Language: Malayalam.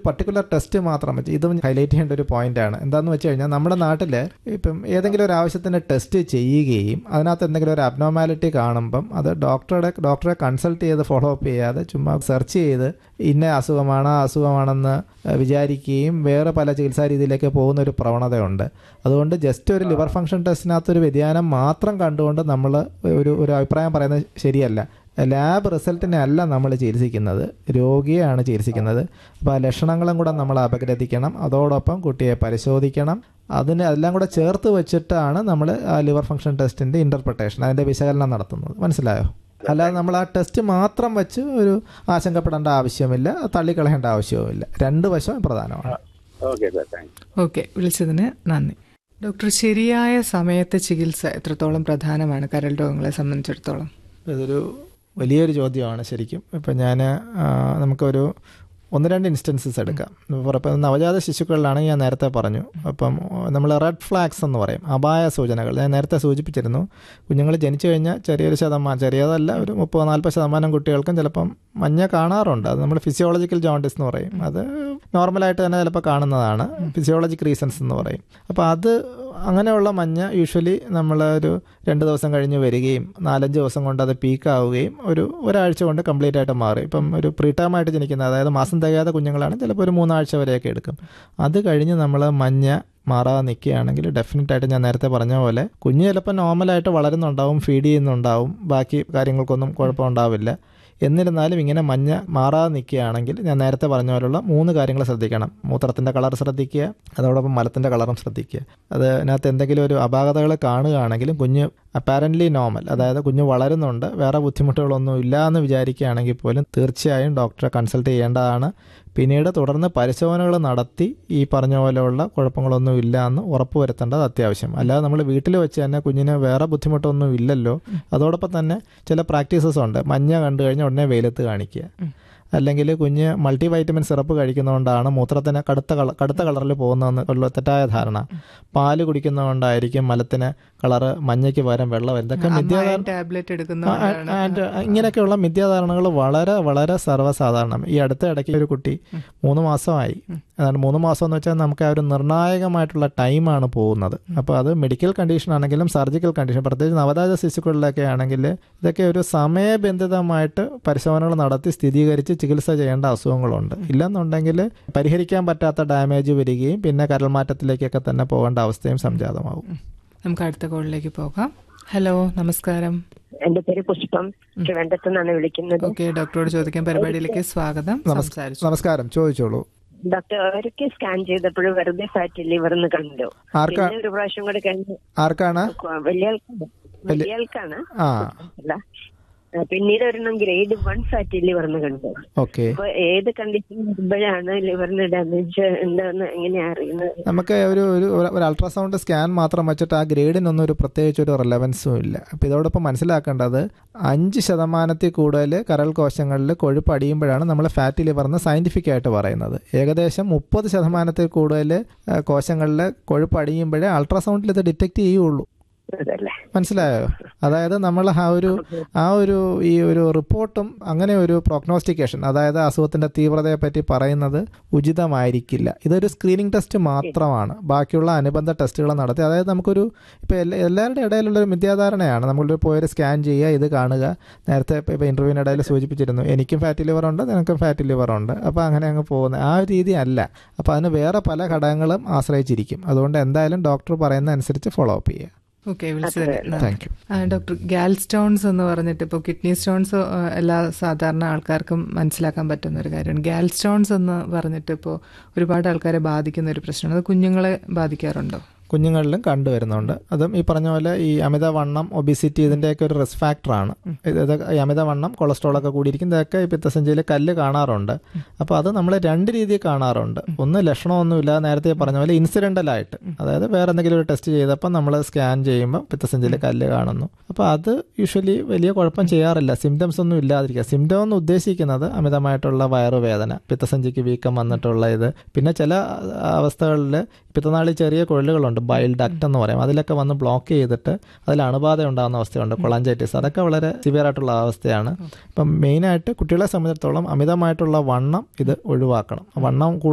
പർട്ടിക്കുലർ ടെസ്റ്റ് മാത്രം വെച്ച് ഇതും ഹൈലൈറ്റ് ചെയ്യേണ്ട ഒരു പോയിന്റാണ് എന്താന്ന് വെച്ച് കഴിഞ്ഞാൽ നമ്മുടെ നാട്ടിൽ ഇപ്പം ഏതെങ്കിലും ഒരു ആവശ്യത്തിന് ടെസ്റ്റ് ചെയ്യുകയും അതിനകത്ത് എന്തെങ്കിലും ഒരു അബ്നോമാലിറ്റി കാണുമ്പം അത് ഡോക്ടറുടെ ഡോക്ടറെ കൺസൾട്ട് ചെയ്ത് ഫോളോ അപ്പ് ചെയ്യാതെ ചുമ്മാ സെർച്ച് ചെയ്ത് ഇന്ന അസുഖമാണ് ആ അസുഖമാണെന്ന് വിചാരിക്കുകയും വേറെ പല ചികിത്സാ രീതിയിലേക്ക് പോകുന്ന ഒരു പ്രവണതയുണ്ട് അതുകൊണ്ട് ജസ്റ്റ് ഒരു ലിവർ ഫംഗ്ഷൻ ടെസ്റ്റിനകത്ത് ഒരു വ്യതിയാനം മാത്രം കണ്ടുകൊണ്ട് നമ്മൾ ഒരു ഒരു അഭിപ്രായം പറയുന്നത് ശരിയല്ല ലാബ് റിസൾട്ടിനെ അല്ല നമ്മൾ ചികിത്സിക്കുന്നത് രോഗിയെയാണ് ചികിത്സിക്കുന്നത് അപ്പോൾ ആ ലക്ഷണങ്ങളും കൂടെ നമ്മൾ അപഗ്രഥിക്കണം അതോടൊപ്പം കുട്ടിയെ പരിശോധിക്കണം അതിന് എല്ലാം കൂടെ ചേർത്ത് വെച്ചിട്ടാണ് നമ്മൾ ആ ലിവർ ഫംഗ്ഷൻ ടെസ്റ്റിൻ്റെ ഇൻ്റർപ്രിട്ടേഷൻ അതിൻ്റെ വിശകലനം നടത്തുന്നത് മനസ്സിലായോ അല്ലാതെ നമ്മൾ ആ ടെസ്റ്റ് മാത്രം വെച്ച് ഒരു ആശങ്കപ്പെടേണ്ട ആവശ്യമില്ല തള്ളിക്കളയേണ്ട ആവശ്യവുമില്ല രണ്ട് വശവും പ്രധാനമാണ് ഓക്കെ സാർ താങ്ക് ഓക്കെ വിളിച്ചതിന് നന്ദി ഡോക്ടർ ശരിയായ സമയത്ത് ചികിത്സ എത്രത്തോളം പ്രധാനമാണ് കരൾ രോഗങ്ങളെ സംബന്ധിച്ചിടത്തോളം ഇതൊരു വലിയൊരു ചോദ്യമാണ് ശരിക്കും ഇപ്പം ഞാൻ നമുക്കൊരു ഒന്ന് രണ്ട് ഇൻസ്റ്റൻസസ് എടുക്കാം ഇപ്പം നവജാത ശിശുക്കളിലാണെങ്കിൽ ഞാൻ നേരത്തെ പറഞ്ഞു അപ്പം നമ്മൾ റെഡ് ഫ്ലാഗ്സ് എന്ന് പറയും അപായ സൂചനകൾ ഞാൻ നേരത്തെ സൂചിപ്പിച്ചിരുന്നു കുഞ്ഞുങ്ങൾ ജനിച്ചു കഴിഞ്ഞാൽ ചെറിയൊരു ശതമാനം ചെറിയതല്ല ഒരു മുപ്പത് നാൽപ്പത് ശതമാനം കുട്ടികൾക്കും ചിലപ്പം മഞ്ഞ കാണാറുണ്ട് അത് നമ്മൾ ഫിസിയോളജിക്കൽ ജോണ്ടിസ് എന്ന് പറയും അത് നോർമലായിട്ട് തന്നെ ചിലപ്പോൾ കാണുന്നതാണ് ഫിസിയോളജിക് റീസൺസ് എന്ന് പറയും അപ്പോൾ അത് അങ്ങനെയുള്ള മഞ്ഞ യൂഷ്വലി നമ്മൾ ഒരു രണ്ട് ദിവസം കഴിഞ്ഞ് വരികയും നാലഞ്ച് ദിവസം കൊണ്ട് അത് പീക്കാവുകയും ഒരു ഒരാഴ്ച കൊണ്ട് കംപ്ലീറ്റ് ആയിട്ട് മാറി ഇപ്പം ഒരു പ്രീടേമായിട്ട് ജനിക്കുന്ന അതായത് മാസം തികയാത്ത കുഞ്ഞുങ്ങളാണ് ചിലപ്പോൾ ഒരു മൂന്നാഴ്ച വരെയൊക്കെ എടുക്കും അത് കഴിഞ്ഞ് നമ്മൾ മഞ്ഞ മാറാതെ നിൽക്കുകയാണെങ്കിൽ ഡെഫിനറ്റ് ആയിട്ട് ഞാൻ നേരത്തെ പറഞ്ഞ പോലെ കുഞ്ഞ് ചിലപ്പോൾ നോർമലായിട്ട് വളരുന്നുണ്ടാവും ഫീഡ് ചെയ്യുന്നുണ്ടാവും ബാക്കി കാര്യങ്ങൾക്കൊന്നും കുഴപ്പമുണ്ടാവില്ല എന്നിരുന്നാലും ഇങ്ങനെ മഞ്ഞ മാറാതെ നിൽക്കുകയാണെങ്കിൽ ഞാൻ നേരത്തെ പറഞ്ഞ പോലുള്ള മൂന്ന് കാര്യങ്ങൾ ശ്രദ്ധിക്കണം മൂത്രത്തിൻ്റെ കളർ ശ്രദ്ധിക്കുക അതോടൊപ്പം മലത്തിൻ്റെ കളറും ശ്രദ്ധിക്കുക അത് അതിനകത്ത് എന്തെങ്കിലും ഒരു അപാകതകൾ കാണുകയാണെങ്കിലും കുഞ്ഞ് അപ്പാരൻ്റ്ലി നോർമൽ അതായത് കുഞ്ഞ് വളരുന്നുണ്ട് വേറെ ബുദ്ധിമുട്ടുകളൊന്നും ഇല്ല എന്ന് വിചാരിക്കുകയാണെങ്കിൽ പോലും തീർച്ചയായും ഡോക്ടറെ കൺസൾട്ട് ചെയ്യേണ്ടതാണ് പിന്നീട് തുടർന്ന് പരിശോധനകൾ നടത്തി ഈ പറഞ്ഞ പോലെയുള്ള കുഴപ്പങ്ങളൊന്നും ഇല്ല എന്ന് ഉറപ്പുവരുത്തേണ്ടത് അത്യാവശ്യം അല്ലാതെ നമ്മൾ വീട്ടിൽ വെച്ച് തന്നെ കുഞ്ഞിന് വേറെ ബുദ്ധിമുട്ടൊന്നും ഇല്ലല്ലോ അതോടൊപ്പം തന്നെ ചില പ്രാക്ടീസസ് ഉണ്ട് മഞ്ഞ കണ്ടു കഴിഞ്ഞാൽ ഉടനെ വെയിലത്ത് കാണിക്കുക അല്ലെങ്കിൽ കുഞ്ഞ് മൾട്ടി വൈറ്റമിൻ സിറപ്പ് കഴിക്കുന്നതുകൊണ്ടാണ് മൂത്രത്തിന് കടുത്ത കളർ കടുത്ത കളറിൽ പോകുന്നതെന്ന് ഉള്ള തെറ്റായ ധാരണ പാല് കുടിക്കുന്നതുകൊണ്ടായിരിക്കും മലത്തിന് കളറ് മഞ്ഞയ്ക്ക് പകരം വെള്ളം ഇതൊക്കെ മിഥ്യാധാരണ ടാബ്ലറ്റ് ആ, എടുക്കുന്നവരാണ് ആൻഡ് ഇങ്ങനെയൊക്കെയുള്ള മിഥ്യാധാരണകൾ വളരെ വളരെ സർവ്വസാധാരണം ഈ അടുത്ത ഇടയ്ക്ക് ഒരു കുട്ടി മൂന്ന് മാസമായി അതാണ് മൂന്ന് മാസം എന്ന് വെച്ചാൽ നമുക്ക് ആ ഒരു നിർണായകമായിട്ടുള്ള ടൈമാണ് പോകുന്നത് അപ്പോൾ അത് മെഡിക്കൽ കണ്ടീഷൻ ആണെങ്കിലും സർജിക്കൽ കണ്ടീഷൻ പ്രത്യേകിച്ച് നവജാത ശിശുക്കളിലൊക്കെ ആണെങ്കിൽ ഇതൊക്കെ ഒരു സമയബന്ധിതമായിട്ട് പരിശോധനകൾ നടത്തി സ്ഥിരീകരിച്ച് ചികിത്സ ചെയ്യേണ്ട അസുഖങ്ങളുണ്ട് ഇല്ലെന്നുണ്ടെങ്കിൽ പരിഹരിക്കാൻ പറ്റാത്ത ഡാമേജ് വരികയും പിന്നെ കരൾമാറ്റത്തിലേക്കൊക്കെ തന്നെ പോകേണ്ട അവസ്ഥയും സംജാതമാകും നമുക്ക് അടുത്ത കോളിലേക്ക് പോകാം ഹലോ നമസ്കാരം എന്റെ പേര് പുഷ്പം ട്രിവാൻഡ്രത്ത് നിന്നാണ് വിളിക്കുന്നത് ഓക്കെ ഡോക്ടറോട് ചോദിക്കാൻ പരിപാടിയിലേക്ക് സ്വാഗതം സംസാരിച്ചു നമസ്കാരം ചോദിച്ചോളൂ ഡോക്ടർ ഒരിക്കൽ സ്കാൻ ചെയ്തപ്പോൾ വെറുതെ ഫാറ്റ് ലിവർ എന്ന് കണ്ടു ആർക്കാ പിന്നെ ഒരു പ്രാവശ്യം കൂടെ കഴിഞ്ഞു ആർക്കാണ് വലിയ ആൾക്കാണ് വലിയ ആൾക്കാണ് ആ അല്ല ആ, പിന്നീട് ഒരെണ്ണം ഗ്രേഡ് വൺ ഫാറ്റ് ലിവർ എന്ന് കണ്ടു ഓക്കെ അപ്പൊ ഏത് കണ്ടീഷൻ വരുമ്പോഴാണ് ലിവറിന് ഡാമേജ് ഉണ്ടെന്ന് എങ്ങനെയാ അറിയുന്നത് നമുക്ക് ഒരു ഒരു ഒരു അൾട്രാസൗണ്ട് സ്കാൻ മാത്രം വെച്ചിട്ട് ആ ഗ്രേഡിനൊന്നും ഒരു പ്രത്യേകിച്ച് ഒരു റിലവൻസും ഇല്ല അപ്പോൾ ഇതോടൊപ്പം മനസ്സിലാക്കേണ്ടത് അഞ്ച് ശതമാനത്തിൽ കൂടുതൽ കരൾ കോശങ്ങളിൽ കൊഴുപ്പ് അടിയുമ്പോഴാണ് നമ്മൾ ഫാറ്റി ലിവർ എന്ന് സയൻറ്റിഫിക് ആയിട്ട് പറയുന്നത് ഏകദേശം മുപ്പത് ശതമാനത്തിൽ കൂടുതൽ കോശങ്ങളിൽ കൊഴുപ്പ് അടിയുമ്പോഴേ അൾട്രാസൗണ്ടിൽ ഇത് ഡിറ്റക്ട് ചെയ്യുള്ളൂ അതല്ലേ മനസ്സിലായോ അതായത് നമ്മൾ ആ ഒരു ആ ഒരു ഈ ഒരു റിപ്പോർട്ടും അങ്ങനെ ഒരു പ്രോഗ്നോസ്റ്റിക്കേഷൻ അതായത് അസുഖത്തിന്റെ തീവ്രതയെ പറ്റി പറയുന്നത് ഉചിതമായിരിക്കില്ല ഇതൊരു സ്ക്രീനിങ് ടെസ്റ്റ് മാത്രമാണ് ബാക്കിയുള്ള അനുബന്ധ ടെസ്റ്റുകൾ നടത്തി അതായത് നമുക്കൊരു ഇപ്പോൾ എല്ലാ എല്ലാവരുടെ ഇടയിലുള്ള ഒരു മിഥ്യാധാരണയാണ് നമ്മളൊരു പോയൊരു സ്കാൻ ചെയ്യുക ഇത് കാണുക നേരത്തെ ഇപ്പോൾ ഇപ്പോൾ ഇൻ്റർവ്യൂവിനിടയിൽ സൂചിപ്പിച്ചിരുന്നു എനിക്കും ഫാറ്റി ലിവർ ഉണ്ട് നിനക്കും ഫാറ്റി ലിവർ ഉണ്ട് അപ്പോൾ അങ്ങനെ അങ്ങ് പോകുന്നത് ആ ഒരു രീതി അല്ല അപ്പോൾ അതിന് വേറെ പല ഘടകങ്ങളും ആശ്രയിച്ചിരിക്കും അതുകൊണ്ട് എന്തായാലും ഡോക്ടർ പറയുന്ന അനുസരിച്ച് ഫോളോ അപ്പ് ചെയ്യുക ഓക്കെ വിളിച്ചതിന് നന്ദി. Thank you ah, doctor gall stones എന്ന് പറഞ്ഞിട്ട് ഇപ്പോൾ കിഡ്നി സ്റ്റോൺസ് ആ, എല്ലാ സാധാരണ ആൾക്കാർക്കും മനസ്സിലാക്കാൻ പറ്റുന്ന ഒരു കാര്യമാണ് ഗാൽ സ്റ്റോൺസ് എന്ന് പറഞ്ഞിട്ട് ഇപ്പോൾ ഒരുപാട് ആൾക്കാരെ ബാധിക്കുന്ന ഒരു പ്രശ്നമാണ് അത് കുഞ്ഞുങ്ങളെ ബാധിക്കാറുണ്ടോ കുഞ്ഞുങ്ങളിലും കണ്ടുവരുന്നുണ്ട് അതും ഈ പറഞ്ഞ പോലെ ഈ അമിതവണ്ണം ഒബിസിറ്റി ഇതിൻ്റെയൊക്കെ ഒരു റിസ്ക് ഫാക്ടറാണ് ഇത് ഇതൊക്കെ ഈ അമിതവണ്ണം കൊളസ്ട്രോൾ ഒക്കെ കൂടിയിരിക്കും ഇതൊക്കെ ഈ പിത്തസഞ്ചിയിൽ കല്ല് കാണാറുണ്ട് അപ്പോൾ അത് നമ്മൾ രണ്ട് രീതിയിൽ കാണാറുണ്ട് ഒന്ന് ലക്ഷണമൊന്നുമില്ല നേരത്തെ പറഞ്ഞ പോലെ ഇൻസിഡൻ്റൽ ആയിട്ട് അതായത് വേറെ എന്തെങ്കിലും ഒരു ടെസ്റ്റ് ചെയ്തപ്പോൾ നമ്മൾ സ്കാൻ ചെയ്യുമ്പോൾ പിത്തസഞ്ചിയിൽ കല്ല് കാണുന്നു അപ്പോൾ അത് യൂഷ്വലി വലിയ കുഴപ്പം ചെയ്യാറില്ല സിംറ്റംസ് ഒന്നും ഇല്ലാതിരിക്കുക സിംറ്റം എന്ന് ഉദ്ദേശിക്കുന്നത് അമിതമായിട്ടുള്ള വയറുവേദന പിത്തസഞ്ചിക്ക് വീക്കം വന്നിട്ടുള്ള ഇത് പിന്നെ ചില അവസ്ഥകളിൽ പിത്തനാളിൽ ചെറിയ കുഴലുകളുണ്ട് ബൈൽ ഡക്റ്റ് എന്ന് പറയും അതിലൊക്കെ വന്ന് ബ്ലോക്ക് ചെയ്തിട്ട് അതിൽ അണുബാധ ഉണ്ടാകുന്ന അവസ്ഥയുണ്ട് കൊളഞ്ചൈറ്റിസ് അതൊക്കെ വളരെ സിവിയർ ആയിട്ടുള്ള അവസ്ഥയാണ് ഇപ്പം മെയിനായിട്ട് കുട്ടികളെ സംബന്ധിച്ചിടത്തോളം അമിതമായിട്ടുള്ള വണ്ണം ഇത് ഒഴിവാക്കണം വണ്ണം